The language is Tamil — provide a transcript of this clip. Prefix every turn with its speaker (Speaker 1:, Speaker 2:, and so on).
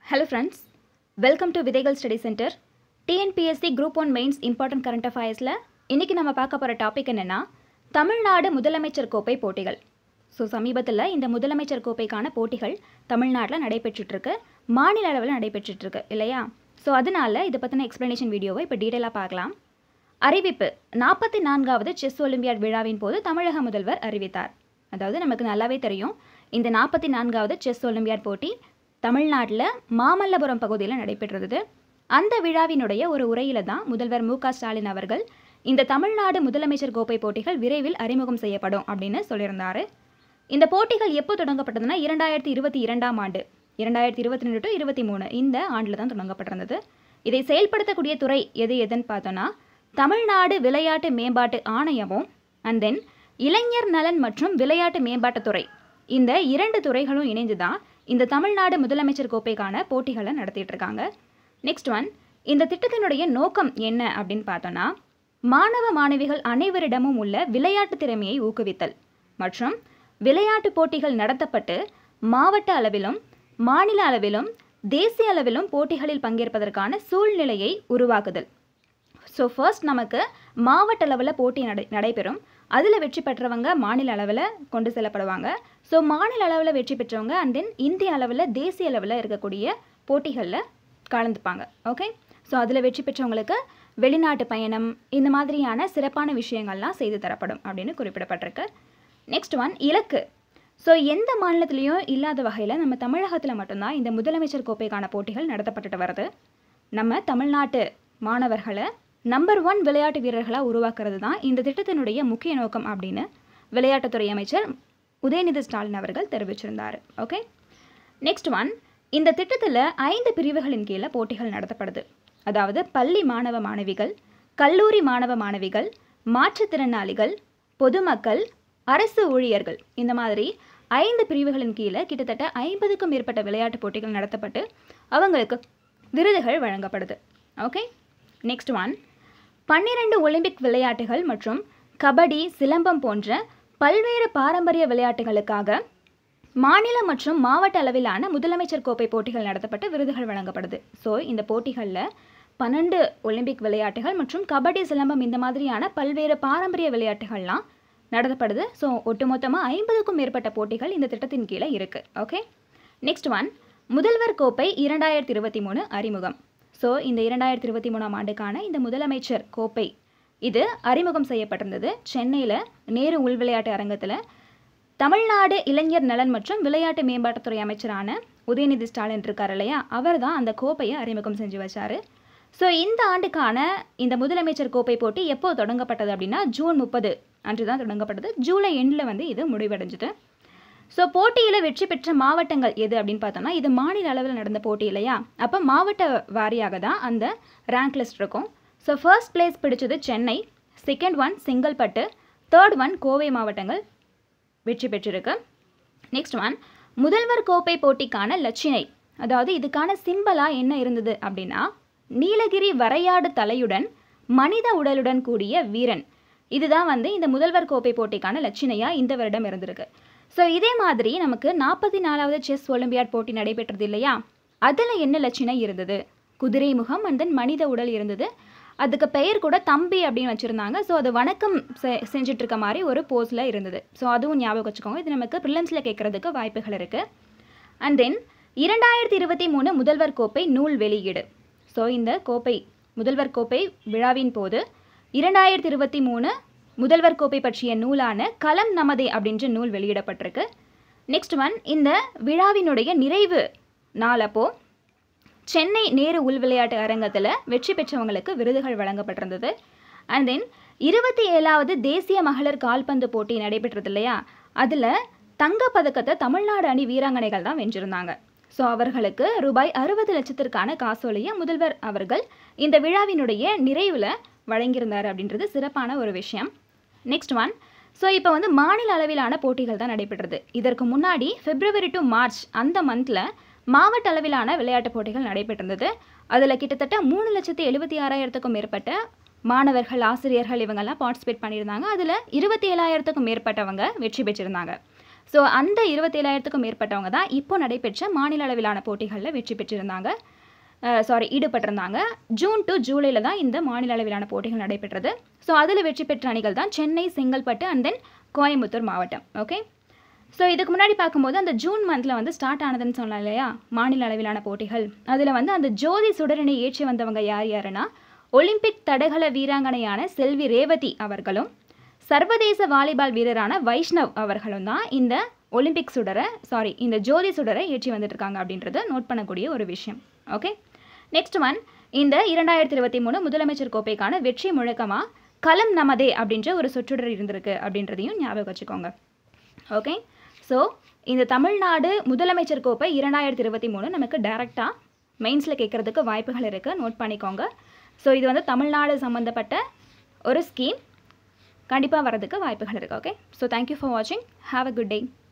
Speaker 1: ஹலோ ஃப்ரெண்ட்ஸ் வெல்கம் டு விதைகள் study centre TNPSC group one mains important current அஃபயர்ஸில் இன்றைக்கி நம்ம பார்க்க போகிற டாபிக் என்னென்னா தமிழ்நாடு முதலமைச்சர் கோப்பை போட்டிகள் ஸோ சமீபத்தில் இந்த முதலமைச்சர் கோப்பைக்கான போட்டிகள் தமிழ்நாட்டில் நடைபெற்றுட்ருக்கு மாநில அளவில் நடைபெற்றுட்ருக்கு இல்லையா ஸோ அதனால இதை பற்றின எக்ஸ்ப்ளனேஷன் வீடியோவை இப்போ டீட்டெயிலாக பார்க்கலாம் அறிவிப்பு நாற்பத்தி நான்காவது செஸ் ஒலிம்பியாட் விழாவின் போது தமிழக முதல்வர் அறிவித்தார் அதாவது நமக்கு நல்லாவே தெரியும் இந்த நாற்பத்தி நான்காவது செஸ் ஒலிம்பியாட் போட்டி தமிழ்நாட்டில் மாமல்லபுரம் பகுதியில் நடைபெற்றது அந்த விழாவினுடைய ஒரு உரையில தான் முதல்வர் மு க ஸ்டாலின் அவர்கள் இந்த தமிழ்நாடு முதலமைச்சர் கோப்பை போட்டிகள் விரைவில் அறிமுகம் செய்யப்படும் அப்படின்னு சொல்லியிருந்தாரு இந்த போட்டிகள் எப்போ தொடங்கப்பட்டதுன்னா இரண்டாயிரத்தி இருபத்தி இரண்டாம் ஆண்டு இரண்டாயிரத்தி இருபத்தி ரெண்டு டு இருபத்தி மூணு இந்த ஆண்டில் தான் தொடங்கப்பட்டிருந்தது இதை செயல்படுத்தக்கூடிய துறை எது எதுன்னு பார்த்தோன்னா தமிழ்நாடு விளையாட்டு மேம்பாட்டு ஆணையமும் அண்ட் தென் இளைஞர் நலன் மற்றும் விளையாட்டு மேம்பாட்டுத்துறை இந்த இரண்டு துறைகளும் இணைந்து தான் இந்த தமிழ்நாடு முதலமைச்சர் கோப்பைக்கான போட்டிகளை நடத்திட்டு இருக்காங்க நெக்ஸ்ட் ஒன் இந்த திட்டத்தினுடைய நோக்கம் என்ன அப்படின்னு பார்த்தோன்னா மாணவ மாணவிகள் அனைவரிடமும் உள்ள விளையாட்டு திறமையை ஊக்குவித்தல் மற்றும் விளையாட்டு போட்டிகள் நடத்தப்பட்டு மாவட்ட அளவிலும் மாநில அளவிலும் தேசிய அளவிலும் போட்டிகளில் பங்கேற்பதற்கான சூழ்நிலையை உருவாக்குதல் ஸோ ஃபர்ஸ்ட் நமக்கு மாவட்ட அளவில் போட்டி நடை நடைபெறும் அதில் வெற்றி பெற்றவங்க மாநில அளவில் கொண்டு செல்லப்படுவாங்க ஸோ மாநில அளவில் வெற்றி பெற்றவங்க அண்ட் தென் இந்திய அளவில் தேசிய அளவில் இருக்கக்கூடிய போட்டிகளில் கலந்துப்பாங்க ஓகே ஸோ அதில் வெற்றி பெற்றவங்களுக்கு வெளிநாட்டு பயணம் இந்த மாதிரியான சிறப்பான விஷயங்கள்லாம் செய்து தரப்படும் அப்படின்னு குறிப்பிடப்பட்டிருக்கு நெக்ஸ்ட் ஒன் இலக்கு ஸோ எந்த மாநிலத்திலையும் இல்லாத வகையில் நம்ம தமிழகத்தில் மட்டும்தான் இந்த முதலமைச்சர் கோப்பைக்கான போட்டிகள் நடத்தப்பட்டுட்டு வருது நம்ம தமிழ்நாட்டு மாணவர்களை நம்பர் ஒன் விளையாட்டு வீரர்களாக உருவாக்குறது தான் இந்த திட்டத்தினுடைய முக்கிய நோக்கம் அப்படின்னு விளையாட்டுத்துறை அமைச்சர் உதயநிதி ஸ்டாலின் அவர்கள் தெரிவிச்சிருந்தார் ஓகே நெக்ஸ்ட் ஒன் இந்த திட்டத்தில் ஐந்து பிரிவுகளின் கீழே போட்டிகள் நடத்தப்படுது அதாவது பள்ளி மாணவ மாணவிகள் கல்லூரி மாணவ மாணவிகள் மாற்றுத்திறனாளிகள் பொதுமக்கள் அரசு ஊழியர்கள் இந்த மாதிரி ஐந்து பிரிவுகளின் கீழே கிட்டத்தட்ட ஐம்பதுக்கும் மேற்பட்ட விளையாட்டு போட்டிகள் நடத்தப்பட்டு அவங்களுக்கு விருதுகள் வழங்கப்படுது ஓகே நெக்ஸ்ட் ஒன் பன்னிரண்டு ஒலிம்பிக் விளையாட்டுகள் மற்றும் கபடி சிலம்பம் போன்ற பல்வேறு பாரம்பரிய விளையாட்டுகளுக்காக மாநில மற்றும் மாவட்ட அளவிலான முதலமைச்சர் கோப்பை போட்டிகள் நடத்தப்பட்டு விருதுகள் வழங்கப்படுது ஸோ இந்த போட்டிகளில் பன்னெண்டு ஒலிம்பிக் விளையாட்டுகள் மற்றும் கபடி சிலம்பம் இந்த மாதிரியான பல்வேறு பாரம்பரிய விளையாட்டுகள்லாம் நடத்தப்படுது ஸோ ஒட்டுமொத்தமாக ஐம்பதுக்கும் மேற்பட்ட போட்டிகள் இந்த திட்டத்தின் கீழே இருக்குது ஓகே நெக்ஸ்ட் ஒன் முதல்வர் கோப்பை இரண்டாயிரத்தி இருபத்தி மூணு அறிமுகம் ஸோ இந்த இரண்டாயிரத்தி இருபத்தி மூணாம் ஆண்டுக்கான இந்த முதலமைச்சர் கோப்பை இது அறிமுகம் செய்யப்பட்டிருந்தது சென்னையில் நேரு உள் விளையாட்டு அரங்கத்தில் தமிழ்நாடு இளைஞர் நலன் மற்றும் விளையாட்டு மேம்பாட்டுத்துறை அமைச்சரான உதயநிதி ஸ்டாலின் இருக்கார் இல்லையா அவர் தான் அந்த கோப்பையை அறிமுகம் செஞ்சு வச்சார் ஸோ இந்த ஆண்டுக்கான இந்த முதலமைச்சர் கோப்பை போட்டி எப்போ தொடங்கப்பட்டது அப்படின்னா ஜூன் முப்பது அன்று தான் தொடங்கப்பட்டது ஜூலை எண்டில் வந்து இது முடிவடைஞ்சுது ஸோ போட்டியில் வெற்றி பெற்ற மாவட்டங்கள் எது அப்படின்னு பார்த்தோம்னா இது மாநில அளவில் நடந்த போட்டி இல்லையா அப்போ மாவட்ட வாரியாக தான் அந்த ரேங்க் லிஸ்ட் இருக்கும் ஸோ ஃபர்ஸ்ட் பிளேஸ் பிடிச்சது Chennai second one Chengalpattu third one Kovai மாவட்டங்கள் வெற்றி பெற்றிருக்கு நெக்ஸ்ட் ஒன் முதல்வர் கோப்பை போட்டிக்கான லட்சினை அதாவது இதுக்கான சிம்பலாக என்ன இருந்தது அப்படின்னா நீலகிரி வரையாடு தலையுடன் மனித உடலுடன் கூடிய வீரன் இதுதான் வந்து இந்த முதல்வர் கோப்பை போட்டிக்கான லட்சினையாக இந்த வருடம் இருந்திருக்கு ஸோ இதே மாதிரி நமக்கு நாற்பத்தி நாலாவது செஸ் ஒலிம்பியாட் போட்டி நடைபெற்றது இல்லையா அதில் என்ன லட்சணை இருந்தது குதிரை முகம் அண்ட் தென் மனித உடல் இருந்தது அதுக்கு பெயர் கூட தம்பி அப்படின்னு வச்சுருந்தாங்க ஸோ அது வணக்கம் செ செஞ்சுட்டு இருக்க மாதிரி ஒரு போஸில் இருந்தது ஸோ அதுவும் ஞாபகம் வச்சுக்கோங்க இது நமக்கு ப்ரிலிம்ஸில் கேட்குறதுக்கு வாய்ப்புகள் இருக்குது அண்ட் தென் இரண்டாயிரத்தி இருபத்தி மூணு முதல்வர் கோப்பை நூல் வெளியீடு ஸோ இந்த கோப்பை முதல்வர் கோப்பை விழாவின் போது இரண்டாயிரத்தி இருபத்தி மூணு முதல்வர் கோப்பை பற்றிய நூலான களம் நமதே அப்படின்ற நூல் வெளியிடப்பட்டிருக்கு நெக்ஸ்ட் ஒன் இந்த விழாவினுடைய நிறைவு நாள் அப்போ சென்னை நேரு உள் விளையாட்டு அரங்கத்தில் வெற்றி பெற்றவங்களுக்கு விருதுகள் வழங்கப்பட்டிருந்தது அண்ட் தென் இருபத்தி ஏழாவது தேசிய மகளிர் கால்பந்து போட்டி நடைபெற்றது இல்லையா அதில் தங்கப்பதக்கத்தை தமிழ்நாடு அணி வீராங்கனைகள் தான் வென்றிருந்தாங்க ஸோ அவர்களுக்கு ரூபாய் அறுபது லட்சத்திற்கான காசோலையை முதல்வர் அவர்கள் இந்த விழாவினுடைய நிறைவில் வழங்கியிருந்தார் அப்படின்றது சிறப்பான ஒரு விஷயம் நெக்ஸ்ட் ஒன் ஸோ இப்போ வந்து மாநில அளவிலான போட்டிகள் தான் நடைபெற்றது இதற்கு முன்னாடி பிப்ரவரி டு மார்ச் அந்த மந்தில் மாவட்ட அளவிலான விளையாட்டுப் போட்டிகள் நடைபெற்றிருந்தது அதில் கிட்டத்தட்ட மூணு லட்சத்தி எழுபத்தி ஆறாயிரத்துக்கும் மேற்பட்ட மாணவர்கள் ஆசிரியர்கள் இவங்கெல்லாம் பார்ட்டிசிபேட் பண்ணியிருந்தாங்க அதில் இருபத்தி ஏழாயிரத்துக்கும் மேற்பட்டவங்க வெற்றி பெற்றிருந்தாங்க ஸோ அந்த இருபத்தேழாயிரத்துக்கும் மேற்பட்டவங்க தான் இப்போ நடைபெற்ற மாநில அளவிலான போட்டிகளில் வெற்றி பெற்றிருந்தாங்க சாரி ஈடுபட்டிருந்தாங்க ஜூன் டு ஜூலையில் தான் இந்த மாநில அளவிலான போட்டிகள் நடைபெற்றது ஸோ அதில் வெற்றி பெற்ற அணிகள் தான் சென்னை செங்கல்பட்டு அண்ட் தென் கோயம்புத்தூர் மாவட்டம் ஓகே ஸோ இதுக்கு முன்னாடி பார்க்கும்போது அந்த ஜூன் மந்தில் வந்து ஸ்டார்ட் ஆனதுன்னு சொன்னேன் இல்லையா மாநில அளவிலான போட்டிகள் அதில் வந்து அந்த ஜோதி சுடரனை ஏற்றி வந்தவங்க யார் யாருன்னா ஒலிம்பிக் தடகள வீராங்கனையான செல்வி ரேவதி அவர்களும் சர்வதேச வாலிபால் வீரரான வைஷ்ணவ் அவர்களும் தான் இந்த ஒலிம்பிக் சுடரை சாரி இந்த ஜோதி சுடரை ஏற்றி வந்துட்டு இருக்காங்க அப்படின்றத நோட் பண்ணக்கூடிய ஒரு விஷயம் ஓகே நெக்ஸ்ட் ஒன் இந்த இரண்டாயிரத்தி இருபத்தி மூணு முதலமைச்சர் கோப்பைக்கான வெற்றி முழக்கமாக களம் நமதே அப்படின்ற ஒரு சொற்றொடர் இருந்திருக்கு அப்படின்றதையும் ஞாபகம் வச்சுக்கோங்க ஓகே ஸோ இந்த தமிழ்நாடு முதலமைச்சர் கோப்பை இரண்டாயிரத்தி இருபத்தி மூணு நமக்கு டைரெக்டாக மெயின்ஸில் கேட்குறதுக்கு வாய்ப்புகள் இருக்குது நோட் பண்ணிக்கோங்க ஸோ இது வந்து தமிழ்நாடு சம்மந்தப்பட்ட ஒரு ஸ்கீம் கண்டிப்பாக வரதுக்கு வாய்ப்புகள் இருக்குது ஓகே ஸோ தேங்க்யூ ஃபார் வாட்சிங் ஹாவ் அ குட் டே